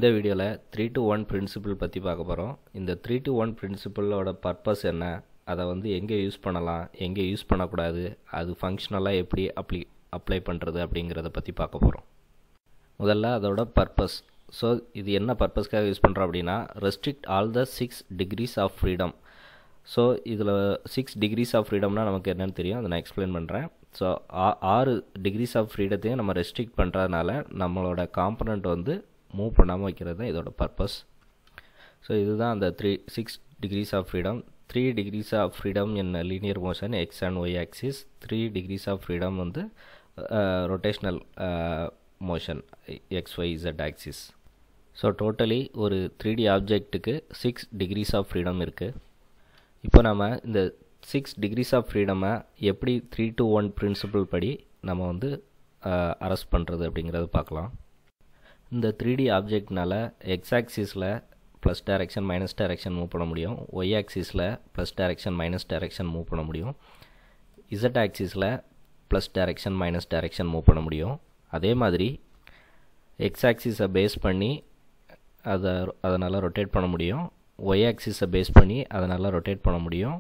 இந்த வீடியோவில் three two one principle பற்றி பார்க்க போகிறோம் இந்த த்ரீ டு ஒன் பிரின்சிபிளோட பர்பஸ் என்ன அதை வந்து எங்கே யூஸ் பண்ணலாம் எங்கே யூஸ் பண்ணக்கூடாது அது ஃபங்க்ஷனலாக எப்படி அப்ளி அப்ளை பண்ணுறது அப்படிங்கிறத பற்றி பார்க்க போகிறோம் முதல்ல அதோட பர்பஸ் ஸோ இது என்ன பர்பஸ்க்காக யூஸ் பண்ணுறோம் அப்படின்னா restrict all the six degrees of freedom so இதில் சிக்ஸ் டிகிரிஸ் ஆஃப் ஃப்ரீடம்னா நமக்கு என்னென்னு தெரியும் அதை நான் எக்ஸ்பிளைன் பண்ணுறேன் ஸோ ஆறு டிகிரிஸ் ஆஃப் ஃப்ரீடத்தையும் நம்ம ரெஸ்ட்ரிக்ட் பண்ணுறதுனால நம்மளோட காம்பனண்ட் வந்து மூவ் பண்ணாமல் வைக்கிறது தான் இதோட பர்பஸ் ஸோ இதுதான் அந்த three six degrees of freedom three degrees of freedom in linear motion X and Y axis three degrees of freedom வந்து rotational motion X Y Z axis so totally ஒரு three D ஆப்ஜெக்ட்டுக்கு six degrees of freedom இருக்குது இப்போ நம்ம இந்த six degrees of ஃப்ரீடமை எப்படி three two one principle படி நம்ம வந்து அரெஸ்ட் பண்ணுறது அப்படிங்கிறத பார்க்கலாம் இந்த த்ரீ டி ஆப்ஜெக்ட்னால் எக்ஸ் ஆக்சிஸில் plus direction minus direction move பண்ண முடியும் ஒய் ஆக்சிஸில் plus direction minus direction move பண்ண முடியும் இசட் ஆக்சிஸில் plus direction minus direction move பண்ண முடியும் அதே மாதிரி எக்ஸ் ஆக்சிஸை பேஸ் பண்ணி அதை அதனால் ரொட்டேட் பண்ண முடியும் ஒய் ஆக்சிஸை பேஸ் பண்ணி அதனால் ரொட்டேட் பண்ண முடியும்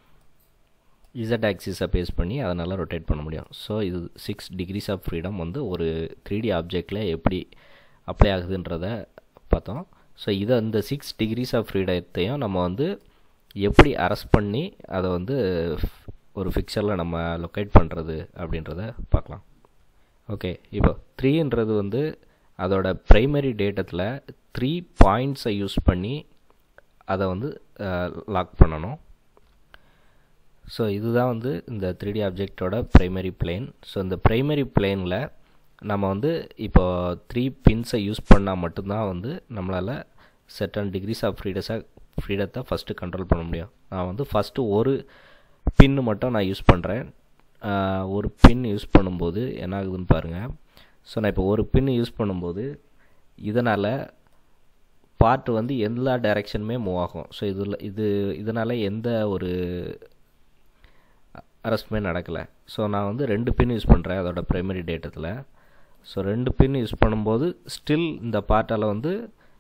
இசட் ஆக்சிஸை பேஸ் பண்ணி அதனால் ரொட்டேட் பண்ண முடியும் ஸோ இது சிக்ஸ் டிகிரிஸ் ஆஃப் ஃப்ரீடம் வந்து ஒரு த்ரீ டி ஆப்ஜெக்டில் எப்படி அப்ளை ஆகுதுன்றத பார்த்தோம் ஸோ இதை இந்த சிக்ஸ் டிகிரிஸ் ஆஃப் ஃப்ரீடத்தையும் நம்ம வந்து எப்படி அரெஸ்ட் பண்ணி அதை வந்து ஒரு ஃபிக்சரில் நம்ம லொக்கேட் பண்ணுறது அப்படின்றத பார்க்கலாம் ஓகே இப்போ த்ரீன்றது வந்து அதோட ப்ரைமரி டேட்டத்தில் த்ரீ பாயிண்ட்ஸை யூஸ் பண்ணி அதை வந்து லாக் பண்ணணும் ஸோ இதுதான் வந்து இந்த த்ரீ டி ஆப்ஜெக்டோட ப்ரைமரி பிளேன் ஸோ இந்த ப்ரைமரி பிளேனில் நம்ம வந்து இப்போ த்ரீ பின்ஸை யூஸ் பண்ணால் மட்டும்தான் வந்து நம்மளால் செட்டன் டிகிரிஸ் ஆஃப் ஃப்ரீடஸாக ஃப்ரீடத்தை ஃபஸ்ட்டு கண்ட்ரோல் பண்ண முடியும் நான் வந்து ஃபஸ்ட்டு ஒரு பின்னு மட்டும் நான் யூஸ் பண்ணுறேன் ஒரு பின் யூஸ் பண்ணும்போது என்ன ஆகுதுன்னு பாருங்கள் ஸோ நான் இப்போ ஒரு பின் யூஸ் பண்ணும்போது இதனால் பார்ட் வந்து எல்லா டைரெக்ஷனுமே மூவ் ஆகும் ஸோ இதில் இது இதனால் எந்த ஒரு அரெஸ்ட்டுமே நடக்கலை ஸோ நான் வந்து ரெண்டு பின் யூஸ் பண்ணுறேன் அதோட ப்ரைமரி டேட்டத்தில் ஸோ ரெண்டு பின் யூஸ் பண்ணும்போது ஸ்டில் இந்த பார்ட்டால் வந்து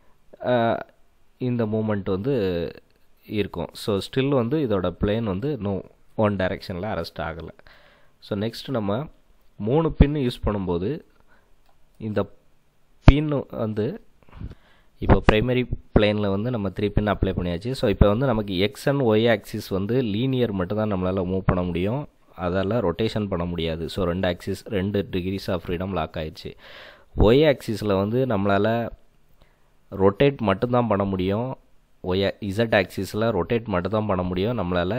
இந்த மூமெண்ட் வந்து இருக்கும் ஸோ ஸ்டில் வந்து இதோட பிளேன் வந்து நோ ஒன் டைரெக்ஷனில் அரெஸ்ட் ஆகலை ஸோ நெக்ஸ்ட் நம்ம மூணு பின்னு யூஸ் பண்ணும்போது இந்த பின் வந்து இப்போ ப்ரைமரி பிளேனில் வந்து நம்ம த்ரீ பின் அப்ளை பண்ணியாச்சு ஸோ இப்போ வந்து நமக்கு எக்ஸ் அண்ட் ஒய் ஆக்சிஸ் வந்து லீனியர் மட்டும் தான் நம்மளால் மூவ் பண்ண முடியும் அதால் ரொட்டேஷன் பண்ண முடியாது ஸோ ரெண்டு ஆக்சிஸ் ரெண்டு டிகிரிஸ் ஆஃப் ஃப்ரீடம் லாக் ஆயிடுச்சு ஒய் ஆக்சிஸில் வந்து நம்மளால் ரொட்டேட் மட்டும்தான் பண்ண முடியும் ஒய் இசட் ஆக்சிஸில் ரொட்டேட் மட்டும் தான் பண்ண முடியும் நம்மளால்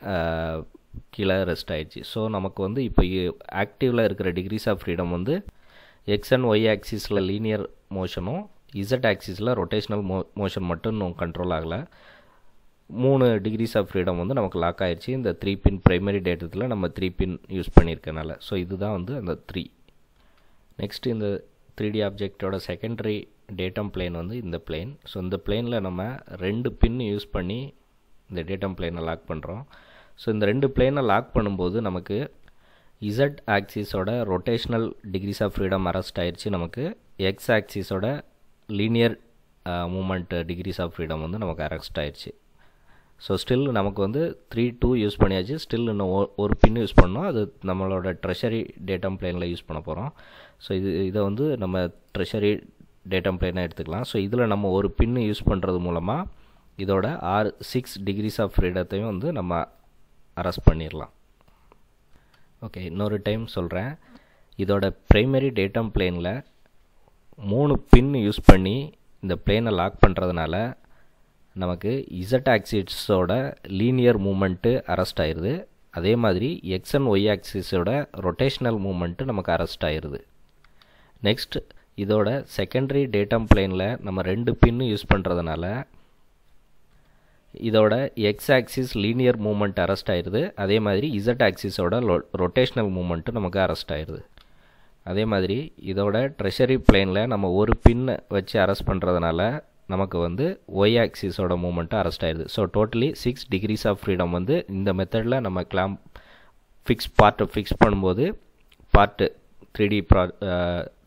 கீழே ரெஸ்ட் ஆயிடுச்சு ஸோ நமக்கு வந்து இப்போ ஆக்டிவில் இருக்கிற டிகிரிஸ் ஆஃப் ஃப்ரீடம் வந்து எக்ஸ் அண்ட் ஒய் ஆக்சிஸில் லீனியர் மோஷனும் இசட் ஆக்சிஸில் ரொட்டேஷ்னல் மோ மோஷன் மட்டும் இன்னும் கண்ட்ரோல் ஆகலை மூணு டிகிரிஸ் ஆஃப் ஃப்ரீடம் வந்து நமக்கு லாக் ஆயிடுச்சு இந்த த்ரீ பின் ப்ரைமரி டேட்டத்தில் நம்ம த்ரீ பின் யூஸ் பண்ணியிருக்கனால ஸோ இதுதான் வந்து அந்த த்ரீ நெக்ஸ்ட் இந்த த்ரீ டி ஆப்ஜெக்டோட செகண்டரி டேட்டம் பிளேன் வந்து இந்த பிளேன் ஸோ இந்த பிளேனில் நம்ம ரெண்டு பின் யூஸ் பண்ணி இந்த டேட்டம் பிளேனை லாக் பண்ணுறோம் ஸோ இந்த ரெண்டு பிளேனை லாக் பண்ணும்போது நமக்கு இசட் ஆக்சிஸோட rotational degrees of freedom arrest ஆயிடுச்சு நமக்கு எக்ஸ் ஆக்சிஸோட linear movement degrees of freedom வந்து நமக்கு அரெஸ்ட் ஆயிடுச்சு ஸோ ஸ்டில் நமக்கு வந்து த்ரீ டூ யூஸ் பண்ணியாச்சு ஸ்டில் இன்னும் ஒரு பின் யூஸ் பண்ணோம் அது நம்மளோட ட்ரெஷரி டேட்டம் பிளேனில் யூஸ் பண்ண போகிறோம் ஸோ இது இதை வந்து நம்ம ட்ரெஷரி டேட்டம் பிளேனாக எடுத்துக்கலாம் ஸோ இதில் நம்ம ஒரு பின்னு யூஸ் பண்ணுறது மூலமாக இதோட ஆறு சிக்ஸ் டிகிரிஸ் ஆஃப் ஃப்ரீடத்தையும் வந்து நம்ம அரெஸ்ட் பண்ணிடலாம் ஓகே இன்னொரு டைம் சொல்கிறேன் இதோட ப்ரைமரி டேட்டம் பிளேனில் மூணு பின் யூஸ் பண்ணி இந்த பிளேனை லாக் பண்ணுறதுனால நமக்கு இசட் ஆக்சிஸோட லீனியர் மூமெண்ட்டு அரெஸ்ட் ஆயிடுது அதே மாதிரி எக்ஸ் அண்ட் ஒய் ஆக்சிஸோட ரொட்டேஷ்னல் மூமெண்ட்டு நமக்கு அரெஸ்ட் ஆயிடுது நெக்ஸ்ட் இதோட செகண்டரி டேட்டம் பிளேனில் நம்ம ரெண்டு பின்னு யூஸ் பண்ணுறதுனால இதோட X axis linear movement arrest ஆயிடுது அதே மாதிரி இசட் ஆக்சிஸோட ரொட்டேஷ்னல் மூமெண்ட்டு நமக்கு அரெஸ்ட் ஆயிடுது அதே மாதிரி இதோட ட்ரெஷரி பிளேனில் நம்ம ஒரு பின்னை வச்சு அரெஸ்ட் பண்ணுறதுனால நமக்கு வந்து ஒய் ஆக்சிஸோட மூமெண்ட்டு அரெஸ்ட் ஆயிடுது so totally six degrees of freedom வந்து இந்த மெத்தடில் நம்ம கிளாம் ஃபிக்ஸ் பார்ட்டை ஃபிக்ஸ் பண்ணும்போது பார்ட்டு த்ரீ டி ப்ரா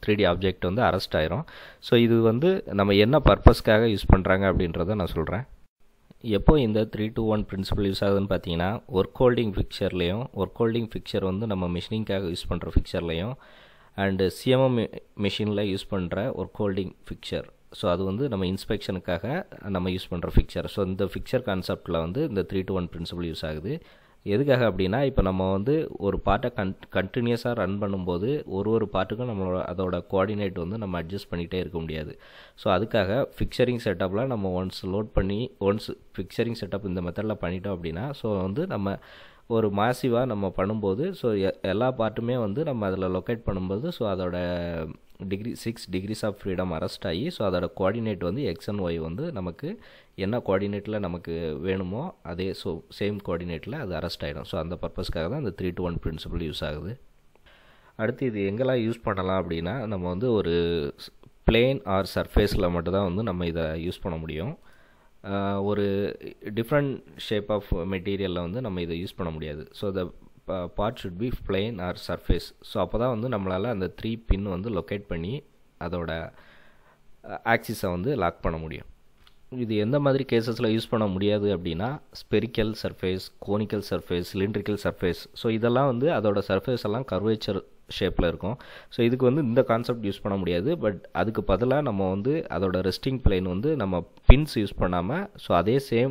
த்ரீ டி ஆப்ஜெக்ட் வந்து அரெஸ்ட் ஆயிரும் ஸோ இது வந்து நம்ம என்ன பர்பஸ்க்காக யூஸ் பண்ணுறாங்க அப்படின்றத நான் சொல்கிறேன் எப்போ இந்த three two one principle use ஆகுதுன்னு பார்த்தீங்கன்னா ஒர்க் ஹோல்டிங் ஃபிக்சர்லேயும் ஒர்க் ஹோல்டிங் ஃபிக்சர் வந்து நம்ம மிஷினிங்காக யூஸ் பண்ணுற ஃபிக்சர்லேயும் அண்டு சிஎம்எம் மிஷினில் யூஸ் பண்ணுற ஒர்க் ஹோல்டிங் ஃபிக்சர் ஸோ அது வந்து நம்ம இன்ஸ்பெக்ஷனுக்காக நம்ம யூஸ் பண்ணுற ஃபிக்சர் ஸோ இந்த ஃபிக்சர் கான்செப்டில் வந்து இந்த three two one principle use ஆகுது எதுக்காக அப்படின்னா இப்போ நம்ம வந்து ஒரு பார்ட்டை கன் கண்டினியூஸாக ரன் பண்ணும்போது ஒரு ஒரு பார்ட்டுக்கும் நம்மளோட அதோட கோஆர்டினேட் வந்து நம்ம அட்ஜஸ்ட் பண்ணிகிட்டே இருக்க முடியாது ஸோ அதுக்காக ஃபிக்சரிங் செட்டப்பில் நம்ம ஒன்ஸ் லோட் பண்ணி ஒன்ஸ் ஃபிக்சரிங் செட்டப் இந்த மெத்தடில் பண்ணிட்டோம் அப்படின்னா ஸோ வந்து நம்ம ஒரு மாசிவாக நம்ம பண்ணும்போது ஸோ எல்லா பார்ட்டுமே வந்து நம்ம அதில் லொக்கேட் பண்ணும்போது ஸோ அதோட degree six degrees of freedom arrest ஆகி ஸோ அதோட கோஆர்டினேட் வந்து எக்ஸ் அண்ட் ஒய் வந்து நமக்கு என்ன கோஆர்டினேட்டில் நமக்கு வேணுமோ அதே ஸோ சேம் கோஆர்டினேட்டில் அது அரெஸ்ட் ஆகிடும் ஸோ அந்த பர்பஸ்க்காக தான் இந்த three two one principle use ஆகுது அடுத்து இது எங்கெல்லாம் யூஸ் பண்ணலாம் அப்படின்னா நம்ம வந்து ஒரு பிளேன் ஆர் சர்ஃபேஸில் மட்டும்தான் வந்து நம்ம இதை யூஸ் பண்ண முடியும் ஒரு டிஃப்ரெண்ட் ஷேப் ஆஃப் மெட்டீரியலில் வந்து நம்ம இதை யூஸ் பண்ண முடியாது so the part should be plane or surface so அப்போ தான் வந்து நம்மளால் அந்த த்ரீ பின் வந்து லொக்கேட் பண்ணி அதோட ஆக்சிஸை வந்து லாக் பண்ண முடியும் இது எந்த மாதிரி கேசஸில் யூஸ் பண்ண முடியாது அப்படின்னா spherical surface conical surface cylindrical surface so இதெல்லாம் வந்து அதோட சர்ஃபேஸ் எல்லாம் கர்வேச்சர் ஷேப்பில் இருக்கும் ஸோ இதுக்கு வந்து இந்த கான்செப்ட் யூஸ் பண்ண முடியாது பட் அதுக்கு பதிலாக நம்ம வந்து அதோட ரெஸ்டிங் பிளேன் வந்து நம்ம பின்ஸ் யூஸ் பண்ணாமல் ஸோ அதே சேம்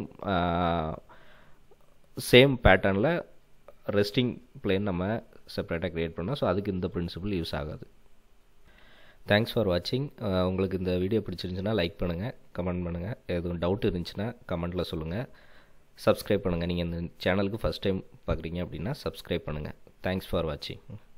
சேம் பேட்டர்னில் ரெஸ்டிங் பிளேன் நம்ம செப்பரேட்டாக க்ரியேட் பண்ணோம் ஸோ அதுக்கு இந்த பிரின்சிபல் யூஸ் ஆகாது தேங்க்ஸ் ஃபார் வாட்சிங் உங்களுக்கு இந்த வீடியோ பிடிச்சிருந்துச்சுன்னா லைக் பண்ணுங்கள் கமெண்ட் பண்ணுங்கள் எதுவும் டவுட் இருந்துச்சுன்னா கமெண்ட்டில் சொல்லுங்கள் சப்ஸ்கிரைப் பண்ணுங்கள் நீங்கள் இந்த சேனலுக்கு ஃபஸ்ட் டைம் பார்க்குறீங்க அப்படின்னா சப்ஸ்கிரைப் பண்ணுங்கள் தேங்க்ஸ் ஃபார் வாட்சிங்